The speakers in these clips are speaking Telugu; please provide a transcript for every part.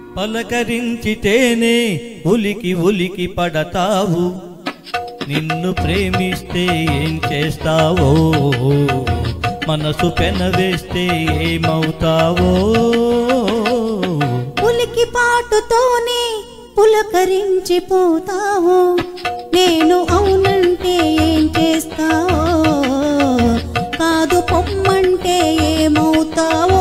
పలకరించితేనే ఉలికి ఉలికి పడతావు నిన్ను ప్రేమిస్తే ఏం చేస్తావో మనసు పెనవేస్తే ఏమవుతావో ఉలికి పాటుతోనే పులకరించిపోతావు నేను అవునంటే ఏం చేస్తావో కాదు పొమ్మంటే ఏమవుతావో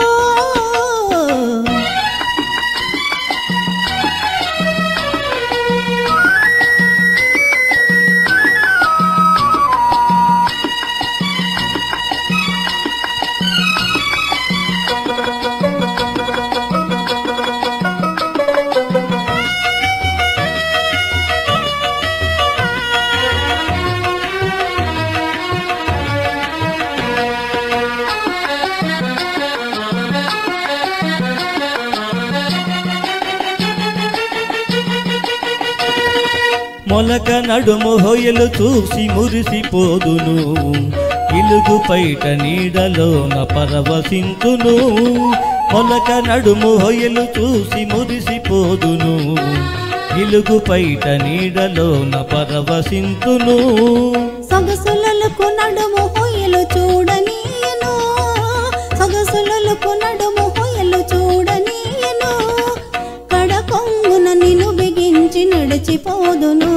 మొలక నడుము హొయలు చూసి మురిసిపోదును ఇలుగు పైట నీడలోన పరవశింతును మొలక నడుము హొయలు చూసి మురిసిపోదును ఇలుగు పైట నీడలోన పరవశింతును సొగసులకు నడుము హొయలు చూడనీయను సొగసులకు నడుము హొయలు చూడనీయను కడకొంగున నిన్ను బిగించి నడిచిపోదును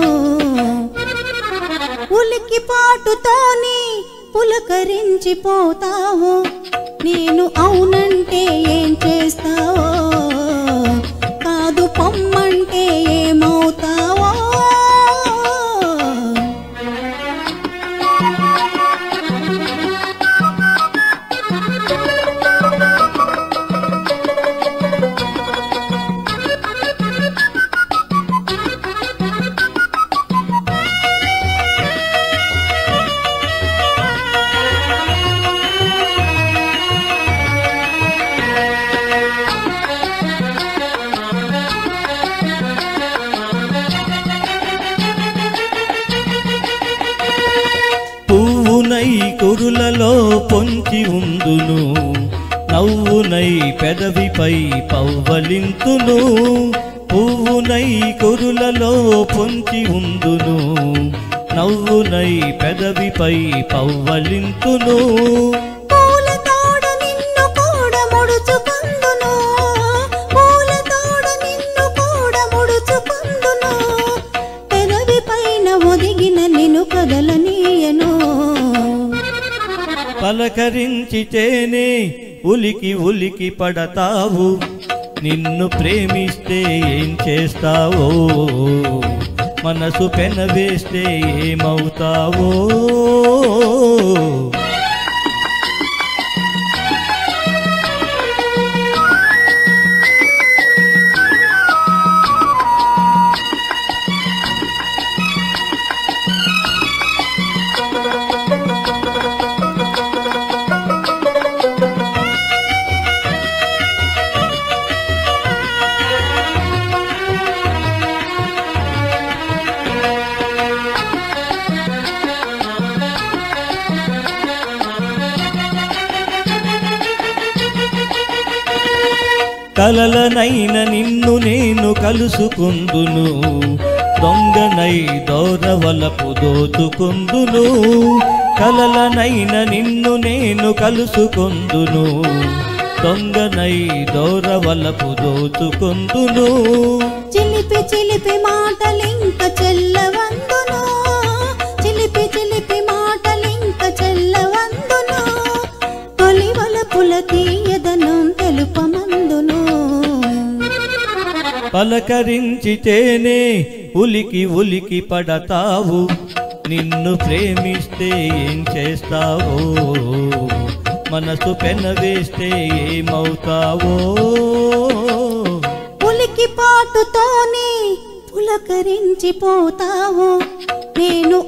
ఉలికి పాటుతోని పులకరించిపోతావు నేను అవునంటే ఏం చేస్తావో కాదు పొమ్మంటే ఏమవుతావో పువ్వునై కురులలో పొంచి ఉందును నవ్వునై పెదవిపై పవ్వలింతును పువ్వునై కురులలో పొంచి ఉందును నవ్వునై పెదవిపై పవ్వలింతును పూలతోడ నిన్ను కూడా ముడుచుకుందును పూలతోడ నిన్ను కూడా ముడుచుకుందును పెదవి పైన ఒదిగిన నిన్ను కదలనీయను పలకరించితేనే ఉలికి ఉలికి పడతావు నిన్ను ప్రేమిస్తే ఏం చేస్తావో మనసు పెనవేస్తే ఏమవుతావో కలలనైన నిన్ను నేను కలుసుకుందును దొంగనై దోరవలపు దోచుకుందును కలలనైన నిన్ను నేను కలుసుకుందును దొంగనై దోరవలపు దోచుకుందును చిలిపి చిలిపి మాటలింక చెల్లవందును చిలిపి చిలిపి మాటలింక చెల్లవందును తొలి వలపుల తీయదనం తెలుపమందును పలకరించితేనే ఉలికి ఉలికి పడతావు నిన్ను ప్రేమిస్తే ఏం చేస్తావో మనసు పెనవేస్తే ఏమవుతావో ఉలికి పాటుతోనే పులకరించిపోతావు నేను